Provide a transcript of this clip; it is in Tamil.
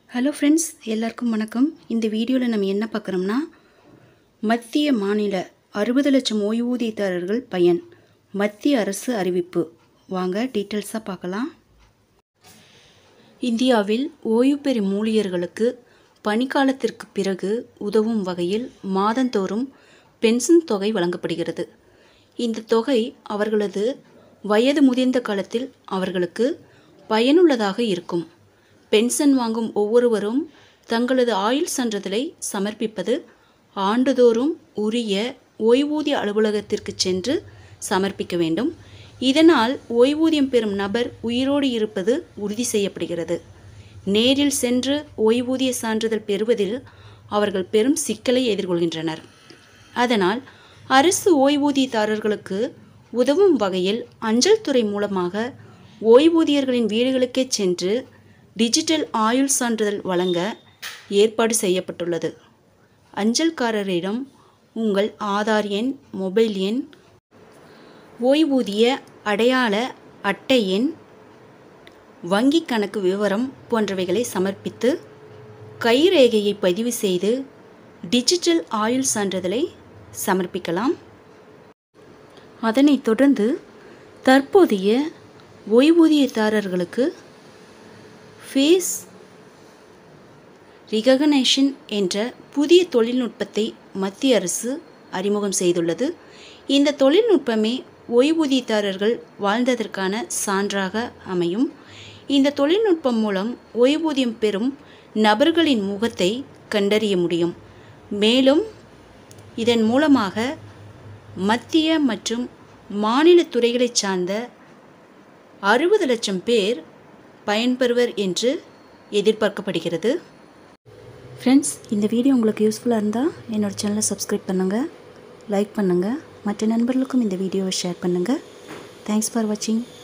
ஹலோ ஃப்ரெண்ட்ஸ் எல்லாருக்கும் வணக்கம் இந்த வீடியோவில் நம்ம என்ன பார்க்குறோம்னா மத்திய மாநில அறுபது லட்சம் ஓய்வூதியதாரர்கள் பயன் மத்திய அரசு அறிவிப்பு வாங்க டீட்டெயில்ஸாக பார்க்கலாம் இந்தியாவில் ஓய்வு பெறும் ஊழியர்களுக்கு பணிக்காலத்திற்கு பிறகு உதவும் வகையில் மாதந்தோறும் பென்ஷன் தொகை வழங்கப்படுகிறது இந்த தொகை அவர்களது வயது முதிர்ந்த காலத்தில் அவர்களுக்கு பயனுள்ளதாக இருக்கும் பென்ஷன் வாங்கும் ஒவ்வொருவரும் தங்களது ஆயுள் சான்றிதழை சமர்ப்பிப்பது ஆண்டுதோறும் உரிய ஓய்வூதிய அலுவலகத்திற்கு சென்று சமர்ப்பிக்க வேண்டும் இதனால் ஓய்வூதியம் பெறும் நபர் உயிரோடு இருப்பது உறுதி செய்யப்படுகிறது நேரில் சென்று ஓய்வூதிய சான்றிதழ் பெறுவதில் அவர்கள் பெரும் சிக்கலை எதிர்கொள்கின்றனர் அதனால் அரசு ஓய்வூதியதாரர்களுக்கு உதவும் வகையில் அஞ்சல் துறை மூலமாக ஓய்வூதியர்களின் வீடுகளுக்கே சென்று டிஜிட்டல் ஆயுள் சான்றிதழ் வழங்க ஏற்பாடு செய்யப்பட்டுள்ளது அஞ்சல்காரரிடம் உங்கள் ஆதார் எண் மொபைல் எண் ஓய்வூதிய அடையாள அட்டை எண் வங்கி கணக்கு விவரம் போன்றவைகளை சமர்ப்பித்து கைரேகையை பதிவு செய்து டிஜிட்டல் ஆயுள் சான்றிதழை சமர்ப்பிக்கலாம் அதனைத் தொடர்ந்து தற்போதைய ஓய்வூதியதாரர்களுக்கு ஃபேஸ் ரிககனேஷன் என்ற புதிய தொழில்நுட்பத்தை மத்திய அரசு அறிமுகம் செய்துள்ளது இந்த தொழில்நுட்பமே ஓய்வூதியதாரர்கள் வாழ்ந்ததற்கான சான்றாக அமையும் இந்த தொழில்நுட்பம் மூலம் ஓய்வூதியம் பெறும் நபர்களின் முகத்தை கண்டறிய முடியும் மேலும் இதன் மூலமாக மத்திய மற்றும் மாநில துறைகளைச் சார்ந்த அறுபது லட்சம் பேர் பயன்பெறுவர் என்று எதிர்பார்க்கப்படுகிறது ஃப்ரெண்ட்ஸ் இந்த வீடியோ உங்களுக்கு யூஸ்ஃபுல்லாக இருந்தால் என்னோட சேனலை சப்ஸ்கிரைப் பண்ணுங்கள் லைக் பண்ணுங்கள் மற்ற நண்பர்களுக்கும் இந்த வீடியோவை ஷேர் பண்ணுங்கள் தேங்க்ஸ் ஃபார் வாட்சிங்